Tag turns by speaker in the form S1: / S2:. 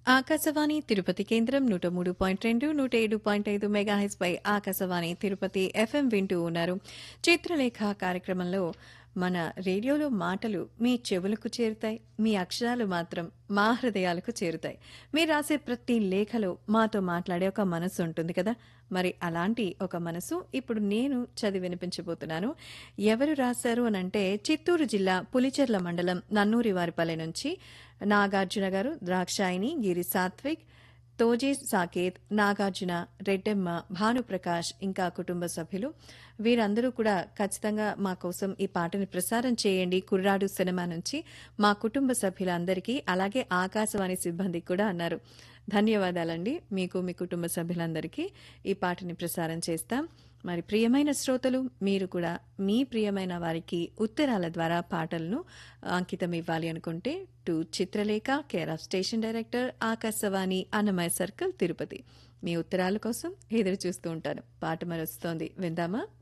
S1: ఆకాశవాణి తిరుపతి కేంద్రం నూట మూడు పాయింట్ రెండు నూట ఏడు పాయింట్ ఐదు మెగాహెచ్ పై ఆకాశవాణి తిరుపతి ఎఫ్ఎం వింటూ ఉన్నారు చిత్రలేఖ కార్యక్రమంలో మన రేడియోలో మాటలు మీ చెవులకు చేరుతాయి మీ అక్షరాలు మాత్రం మా హృదయాలకు చేరుతాయి మీరు రాసే ప్రతి లేఖలో మాతో మాట్లాడే ఒక మనసు ఉంటుంది కదా మరి అలాంటి ఒక మనసు ఇప్పుడు నేను చదివి వినిపించబోతున్నాను ఎవరు రాశారు అని అంటే చిత్తూరు జిల్లా పులిచెర్ల మండలం నన్నూరి వారిపల్లె నుంచి నాగార్జున గారు ద్రాక్షాయిని గిరి సాత్విక్ తోజీ సాకేత్ నాగార్జున రెడ్డెమ్మ భానుప్రకాష్ ఇంకా కుటుంబ సభ్యులు వీరందరూ కూడా ఖచ్చితంగా మా కోసం ఈ పాటని ప్రసారం చేయండి కుర్రాడు సినిమా నుంచి మా కుటుంబ సభ్యులందరికీ అలాగే ఆకాశవాణి సిబ్బందికి కూడా అన్నారు ధన్యవాదాలండి మీకు మీ కుటుంబ సభ్యులందరికీ ఈ పాటని ప్రసారం చేస్తాం మరి ప్రియమైన శ్రోతలు మీరు కూడా మీ ప్రియమైన వారికి ఉత్తరాల ద్వారా పాటలను అంకితం ఇవ్వాలి అనుకుంటే to Chitralekha care of station director Akashvani Annamayya circle Tirupati మీ ఉత్తరాల కోసం ఎదురు చూస్తూ ఉంటాను పాట మరొస్తోంది విందామా